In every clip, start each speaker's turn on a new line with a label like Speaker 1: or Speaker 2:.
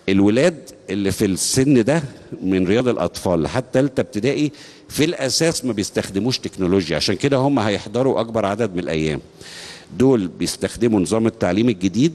Speaker 1: الولاد اللي في السن ده من رياض الاطفال لحد ثالثه ابتدائي في الاساس ما بيستخدموش تكنولوجيا عشان كده هم هيحضروا اكبر عدد من الايام دول بيستخدموا نظام التعليم الجديد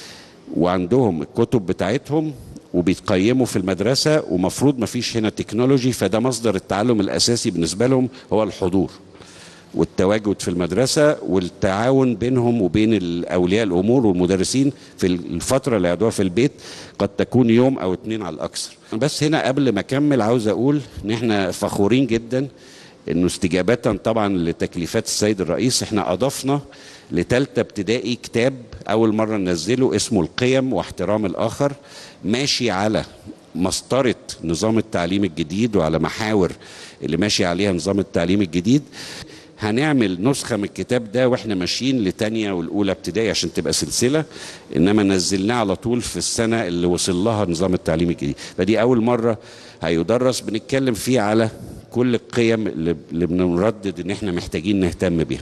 Speaker 1: وعندهم الكتب بتاعتهم وبيتقيموا في المدرسه ومفروض ما فيش هنا تكنولوجي فده مصدر التعلم الاساسي بالنسبه لهم هو الحضور والتواجد في المدرسه والتعاون بينهم وبين اولياء الامور والمدرسين في الفتره اللي قعدوها في البيت قد تكون يوم او اتنين على الاكثر بس هنا قبل ما اكمل عاوز اقول ان احنا فخورين جدا انه استجابه طبعا لتكليفات السيد الرئيس احنا اضفنا لتالتة ابتدائي كتاب اول مره ننزله اسمه القيم واحترام الاخر ماشي على مسطره نظام التعليم الجديد وعلى محاور اللي ماشي عليها نظام التعليم الجديد هنعمل نسخة من الكتاب ده واحنا ماشيين لتانية والأولى ابتدائي عشان تبقى سلسلة إنما نزلناه على طول في السنة اللي وصل لها نظام التعليم الجديد فدي أول مرة هيدرس بنتكلم فيه على كل القيم اللي اللي بنردد إن احنا محتاجين نهتم بيها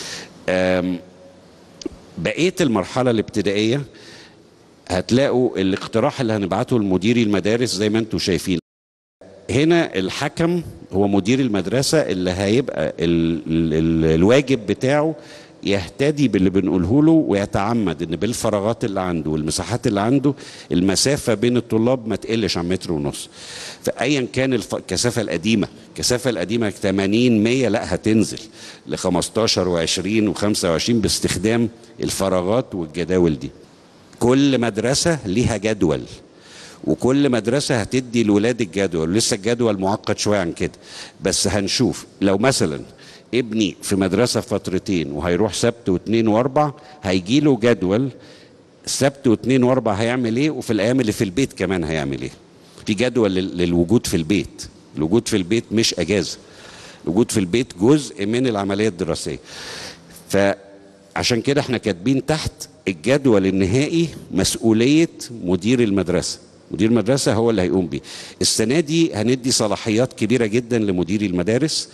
Speaker 1: أم، بقية المرحلة الابتدائية هتلاقوا الاقتراح اللي هنبعته لمديري المدارس زي ما انتم شايفين هنا الحكم هو مدير المدرسة اللي هيبقى ال ال ال الواجب بتاعه يهتدي باللي بنقوله له ويتعمد ان بالفراغات اللي عنده والمساحات اللي عنده المسافة بين الطلاب ما تقلش عن متر ونص فأيا كان الف- الكثافة القديمة الكثافة القديمة 80 100 لا هتنزل ل 15 و20 و25 باستخدام الفراغات والجداول دي كل مدرسة ليها جدول وكل مدرسة هتدي لولاد الجدول لسه الجدول معقد شوية عن كده بس هنشوف لو مثلا ابني في مدرسة فترتين وهيروح سبت واثنين واربع هيجي له جدول سبت واثنين واربع هيعمل ايه وفي الايام اللي في البيت كمان هيعمل ايه في جدول لل- للوجود في البيت الوجود في البيت مش اجازة الوجود في البيت جزء من العملية الدراسية فعشان كده احنا كاتبين تحت الجدول النهائي مسؤولية مدير المدرسة مدير المدرسة هو اللي هيقوم بيه السنة دي هندي صلاحيات كبيرة جدا لمدير المدارس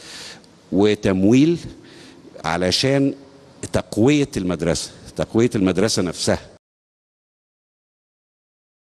Speaker 1: وتمويل علشان تقوية المدرسة تقوية المدرسة نفسها